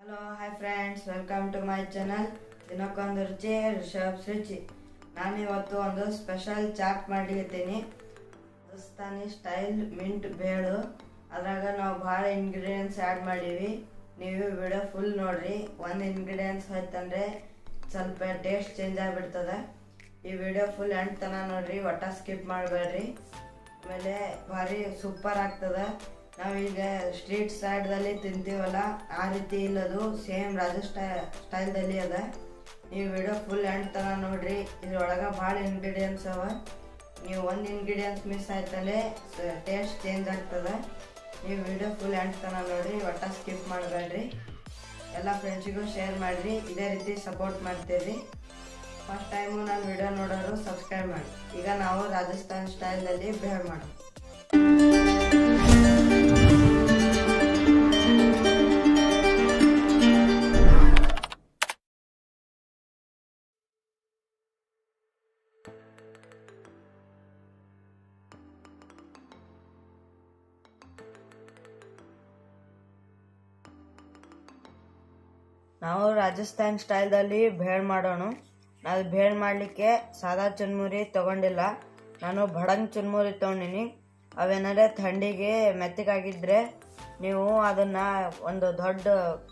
hello hi friends welcome to my channel ದಿನಕ್ಕೊಂದು ರುಚಿ ರಿಷಬ್ಸ್ ರುಚಿ ನಾನು ಇವತ್ತು ಒಂದು ಸ್ಪೆಷಲ್ ಚಾಟ್ ಮಾಡ್ಲಿಕತ್ತೀನಿ ರಾಜಸ್ಥಾನಿ ಸ್ಟೈಲ್ ಮಿಂಟ್ ಬೇಳು ಅದ್ರಾಗ ನಾವು ಭಾಳ ಇಂಗ್ರೀಡಿಯೆಂಟ್ಸ್ ಆ್ಯಡ್ ಮಾಡೀವಿ ನೀವು ವಿಡಿಯೋ ಫುಲ್ ನೋಡ್ರಿ ಒಂದು ಇಂಗ್ರೀಡಿಯೆಂಟ್ಸ್ ಹೋಯ್ತಂದ್ರೆ ಸ್ವಲ್ಪ ಟೇಸ್ಟ್ ಚೇಂಜ್ ಆಗಿಬಿಡ್ತದೆ ಈ ವಿಡಿಯೋ ಫುಲ್ ಎಂಟು ತನ ನೋಡ್ರಿ ಒಟ್ಟ ಸ್ಕಿಪ್ ಮಾಡಬೇಡ್ರಿ ಆಮೇಲೆ ಭಾರಿ ಸೂಪರ್ ಆಗ್ತದ ನಾವೀಗ ಸ್ಟ್ರೀಟ್ ಸೈಡ್ದಲ್ಲಿ ತಿಂತೀವಲ್ಲ ಆ ರೀತಿ ಇಲ್ಲದು ಸೇಮ್ ರಾಜಸ್ಥಾನ್ ಸ್ಟೈಲ್ದಲ್ಲಿ ಅದ ನೀವು ವಿಡಿಯೋ ಫುಲ್ ಎಂಡ್ ತನ ನೋಡ್ರಿ ಇದ್ರೊಳಗೆ ಭಾಳ ಇಂಗ್ರೀಡಿಯೆಂಟ್ಸ್ ಅವ ನೀವು ಒಂದು ಇಂಗ್ರೀಡಿಯೆಂಟ್ಸ್ ಮಿಸ್ ಆಯ್ತಲ್ಲೇ ಟೇಸ್ಟ್ ಚೇಂಜ್ ಆಗ್ತದ ನೀವು ವಿಡಿಯೋ ಫುಲ್ ಎಂಡ್ ತನ ನೋಡ್ರಿ ಒಟ್ಟ ಸ್ಕಿಪ್ ಮಾಡಬೇಡ್ರಿ ಎಲ್ಲ ಫ್ರೆಂಡ್ಸಿಗೂ ಶೇರ್ ಮಾಡಿರಿ ಇದೇ ರೀತಿ ಸಪೋರ್ಟ್ ಮಾಡ್ತೀರಿ ಫಸ್ಟ್ ಟೈಮು ನಾನು ವಿಡಿಯೋ ನೋಡೋರು ಸಬ್ಸ್ಕ್ರೈಬ್ ಮಾಡಿ ಈಗ ನಾವು ರಾಜಸ್ಥಾನ್ ಸ್ಟೈಲ್ನಲ್ಲಿ ಬೇರ್ ಮಾಡೋಣ ನಾವು ರಾಜಸ್ಥಾನ್ ಸ್ಟೈಲ್ದಲ್ಲಿ ಭೇಳ್ ಮಾಡೋಣ ನಾವು ಭೇಳ್ ಮಾಡಲಿಕ್ಕೆ ಸಾದಾ ಚುನ್ಮುರಿ ತಗೊಂಡಿಲ್ಲ ನಾನು ಭಡಂಗ್ ಚುನ್ಮುರಿ ತೊಗೊಂಡಿನಿ ಅವೇನಾದ್ರೆ ಥಂಡಿಗೆ ಮೆತ್ತಗಾಗಿದ್ರೆ ನೀವು ಅದನ್ನ ಒಂದು ದೊಡ್ಡ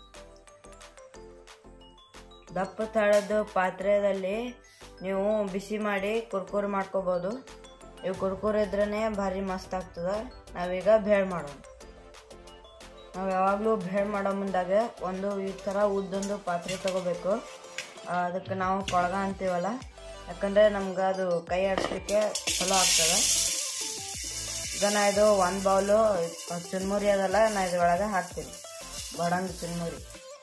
ದಪ್ಪ ತಳದ ಪಾತ್ರೆಯಲ್ಲಿ ನೀವು ಬಿಸಿ ಮಾಡಿ ಕುರ್ಕುರಿ ಮಾಡ್ಕೋಬೋದು ಇವು ಕುರ್ಕುರಿ ಇದ್ರೇ ಭಾರಿ ಮಸ್ತ್ ಆಗ್ತದೆ ನಾವೀಗ ಭೇಳ್ ಮಾಡೋಣ ನಾವು ಯಾವಾಗಲೂ ಭೇಳ್ ಮಾಡೋ ಮುಂದಾಗ ಒಂದು ಈ ಥರ ಉದ್ದೊಂದು ಪಾತ್ರೆ ತಗೋಬೇಕು ಆ, ಅದಕ್ಕೆ ನಾವು ಕೊಳಗ ಅಂತೀವಲ್ಲ ಯಾಕಂದರೆ ನಮ್ಗೆ ಅದು ಕೈ ಆಡಿಸ್ಲಿಕ್ಕೆ ಚಲೋ ಆಗ್ತದೆ ಈಗ ನಾ ಇದು ಒಂದು ಬೌಲು ಚುನ್ಮುರಿ ಅದಲ್ಲ ನಾ ಇದ್ರೊಳಗೆ ಹಾಕ್ತೀನಿ ಬಡಂಗ್ ಚುನ್ಮುರಿ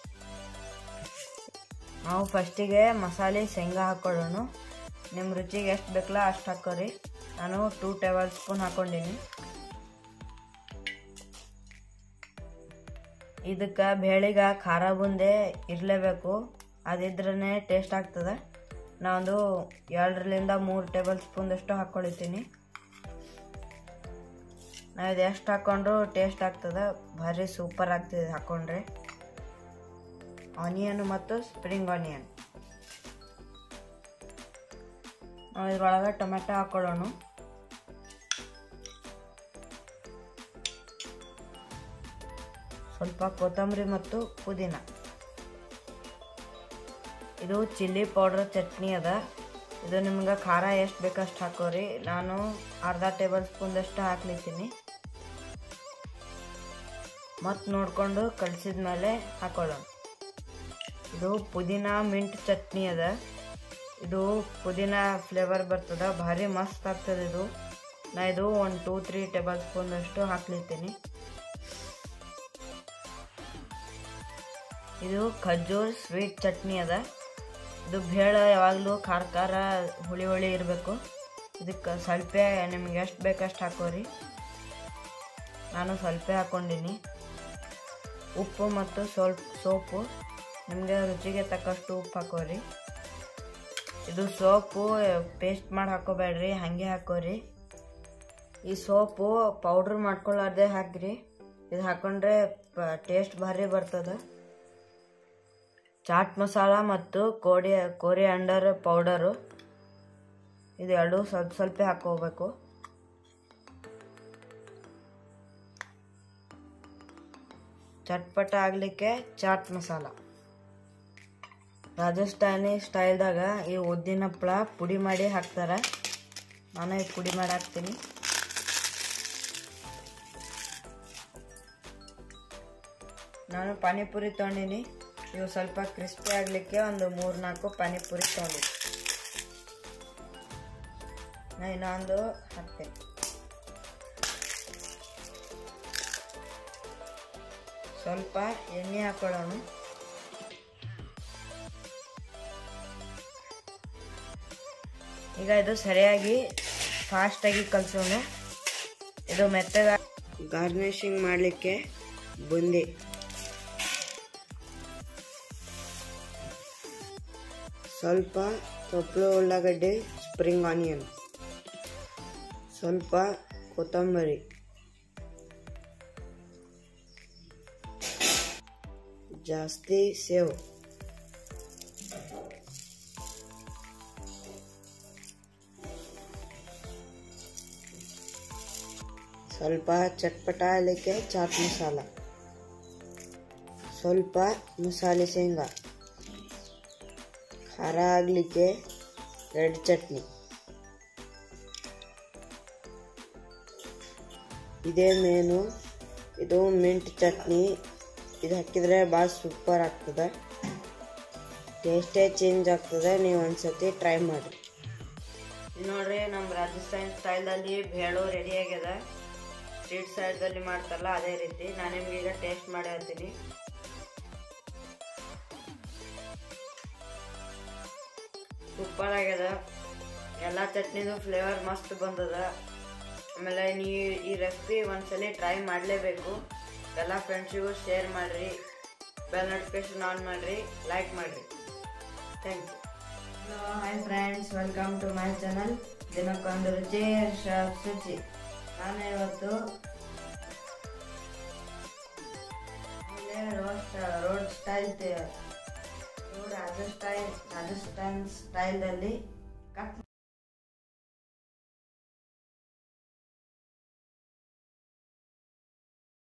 ನಾವು ಫಸ್ಟಿಗೆ ಮಸಾಲೆ ಶೇಂಗಾ ಹಾಕೊಳ್ಳೋಣ ನಿಮ್ಮ ರುಚಿಗೆ ಎಷ್ಟು ಬೇಕಲ್ಲ ಅಷ್ಟು ಹಾಕೋರಿ ನಾನು ಟೂ ಟೇಬಲ್ ಸ್ಪೂನ್ ಹಾಕ್ಕೊಂಡೀನಿ ಇದಕ್ಕೆ ಬೇಳಿಗೆ ಖಾರ ಬುಂದೆ ಇರಲೇಬೇಕು ಅದಿದ್ರೇ ಟೇಸ್ಟ್ ಆಗ್ತದೆ ನಾವೊಂದು ಎರಡರಿಂದ ಮೂರು ಟೇಬಲ್ ಸ್ಪೂನ್ದಷ್ಟು ಹಾಕ್ಕೊಳಿತೀನಿ ನಾವು ಇದು ಎಷ್ಟು ಹಾಕ್ಕೊಂಡ್ರು ಟೇಸ್ಟ್ ಆಗ್ತದೆ ಭಾರಿ ಸೂಪರ್ ಆಗ್ತದೆ ಹಾಕ್ಕೊಂಡ್ರೆ ಆನಿಯನ್ ಮತ್ತು ಸ್ಪ್ರಿಂಗ್ ಆನಿಯನ್ ನಾವು ಇದ್ರೊಳಗೆ ಟೊಮೆಟೊ ಹಾಕ್ಕೊಳ್ಳೋಣ ಸ್ವಲ್ಪ ಕೊತ್ತಂಬರಿ ಮತ್ತು ಪುದೀನ ಇದು ಚಿಲ್ಲಿ ಪೌಡ್ರ್ ಚಟ್ನಿ ಅದ ಇದು ನಿಮ್ಗೆ ಖಾರ ಎಷ್ಟು ಬೇಕಷ್ಟು ಹಾಕೋರಿ ನಾನು ಅರ್ಧ ಟೇಬಲ್ ಸ್ಪೂನ್ದಷ್ಟು ಹಾಕ್ಲಿತ್ತೀನಿ ಮತ್ತು ನೋಡಿಕೊಂಡು ಕಲಿಸಿದ ಮೇಲೆ ಹಾಕೊಳ್ಳೋಣ ಇದು ಪುದೀನ ಮಿಂಟ್ ಚಟ್ನಿ ಅದ ಇದು ಪುದೀನ ಫ್ಲೇವರ್ ಬರ್ತದ ಭಾರಿ ಮಸ್ತ್ ಆಗ್ತದೆ ಇದು ನಾ ಇದು ಒಂದು ಟೂ ತ್ರೀ ಟೇಬಲ್ ಸ್ಪೂನಷ್ಟು ಹಾಕ್ಲಿತ್ತೀನಿ ಇದು ಖಜೂರ್ ಸ್ವೀಟ್ ಚಟ್ನಿ ಅದ ಇದು ಬೇಳ ಯಾವಾಗಲೂ ಖಾರ ಖಾರ ಹುಳಿ ಹುಳಿ ಇರಬೇಕು ಇದಕ್ಕೆ ಸ್ವಲ್ಪ ನಿಮ್ಗೆ ಎಷ್ಟು ಬೇಕಷ್ಟು ಹಾಕೋರಿ ನಾನು ಸ್ವಲ್ಪ ಹಾಕ್ಕೊಂಡಿನಿ ಉಪ್ಪು ಮತ್ತು ಸ್ವಲ್ಪ ಸೋಪು ನಿಮಗೆ ರುಚಿಗೆ ತಕ್ಕಷ್ಟು ಉಪ್ಪು ಹಾಕೋರಿ ಇದು ಸೋಪು ಪೇಸ್ಟ್ ಮಾಡಿ ಹಾಕೋಬೇಡ್ರಿ ಹಾಗೆ ಹಾಕೋರಿ ಈ ಸೋಪು ಪೌಡ್ರ್ ಮಾಡ್ಕೊಳ್ಳಾರ್ದೆ ಹಾಕ್ರಿ ಇದು ಹಾಕೊಂಡ್ರೆ ಟೇಸ್ಟ್ ಭಾರಿ ಬರ್ತದೆ ಚಾಟ್ ಮಸಾಲ ಮತ್ತು ಕೋಡಿ ಕೋರಿ ಅಂಡರ್ ಪೌಡರು ಇದು ಎರಡು ಸ್ವಲ್ಪ ಸ್ವಲ್ಪ ಹಾಕೋಬೇಕು ಚಟ್ಪಟ ಆಗಲಿಕ್ಕೆ ಚಾಟ್ ಮಸಾಲ ರಾಜಸ್ಥಾನಿ ಸ್ಟೈಲ್ದಾಗ ಈ ಉದ್ದಿನ ಹಪ್ಪಳ ಪುಡಿ ಮಾಡಿ ಹಾಕ್ತಾರೆ ನಾನು ಈ ಪುಡಿ ಮಾಡಿ ಹಾಕ್ತೀನಿ ನಾನು ಪಾನಿಪುರಿ ತೊಗೊಂಡಿನಿ ಇವು ಸ್ವಲ್ಪ ಕ್ರಿಸ್ಪಿ ಆಗಲಿಕ್ಕೆ ಒಂದು ಮೂರು ನಾಲ್ಕು ಪಾನಿಪುರಿ ತೊಗೊಂಡಿದ್ದೆ ನಾ ಇನ್ನೊಂದು ಹಾಕ್ತೇನೆ ಸ್ವಲ್ಪ ಎಣ್ಣೆ ಹಾಕೊಳ್ಳೋಣ ಈಗ ಇದು ಸರಿಯಾಗಿ ಫಾಸ್ಟಾಗಿ ಕಲಿಸೋಣ ಇದು ಮೆತ್ತಗ ಗಾರ್ನಿಷಿಂಗ್ ಮಾಡಲಿಕ್ಕೆ ಬುಂದಿ ಸ್ವಲ್ಪ ತೊಪ್ಪಳು ಉಳ್ಳಾಗಡ್ಡೆ ಸ್ಪ್ರಿಂಗ್ ಆನಿಯನ್ ಸ್ವಲ್ಪ ಕೊತ್ತಂಬರಿ ಜಾಸ್ತಿ ಸೇವ್ ಸ್ವಲ್ಪ ಚಟ್ಪಟ ಆಗಲಿಕ್ಕೆ ಚಾಟ್ ಮಸಾಲ ಸ್ವಲ್ಪ ಮಸಾಲೆ ಶೇಂಗಾ ಖಾರ ಆಗಲಿಕ್ಕೆ ರೆಡ್ ಚಟ್ನಿ ಇದೇ ಮೇನು ಇದು ಮಿಂಟ್ ಚಟ್ನಿ ಇದು ಹಾಕಿದರೆ ಭಾಳ ಸೂಪರ್ ಆಗ್ತದೆ ಟೇಸ್ಟೇ ಚೇಂಜ್ ಆಗ್ತದೆ ನೀವು ಒಂದ್ಸತಿ ಟ್ರೈ ಮಾಡಿ ನೋಡ್ರಿ ನಮ್ಮ ರಾಜಸ್ಥಾನ್ ಸ್ಟೈಲಲ್ಲಿ ಭೇಳು ರೆಡಿ ಆಗ್ಯದ ಸ್ಟ್ರೀಟ್ ಸೈಡ್ದಲ್ಲಿ ಮಾಡ್ತಾರಲ್ಲ ಅದೇ ರೀತಿ ನಾನು ನಿಮ್ಗೆ ಈಗ ಟೇಸ್ಟ್ ಮಾಡಿ ಹೇಳ್ತೀನಿ ಸೂಪರ್ ಆಗ್ಯದ ಎಲ್ಲ ಚಟ್ನಿದು ಫ್ಲೇವರ್ ಮಸ್ತ್ ಬಂದದ ಆಮೇಲೆ ನೀವು ಈ ರೆಸಿಪಿ ಒಂದ್ಸಲಿ ಟ್ರೈ ಮಾಡಲೇಬೇಕು ಎಲ್ಲ ಫ್ರೆಂಡ್ಸಿಗೂ ಶೇರ್ ಮಾಡಿರಿ ಬೆಲ್ ನೋಟಿಫಿಕೇಶನ್ ಆನ್ ಮಾಡಿರಿ ಲೈಕ್ ಮಾಡಿರಿ thank you hello hi friends welcome to my channel ದಿನಕ್ಕೊಂದು ರುಚಿ ಶಾಪ್ ಶುಚಿ ನಾನು ಇವತ್ತು roast road style Rajasthan Rajasthan ಸ್ಟೈಲಲ್ಲಿ ಕಟ್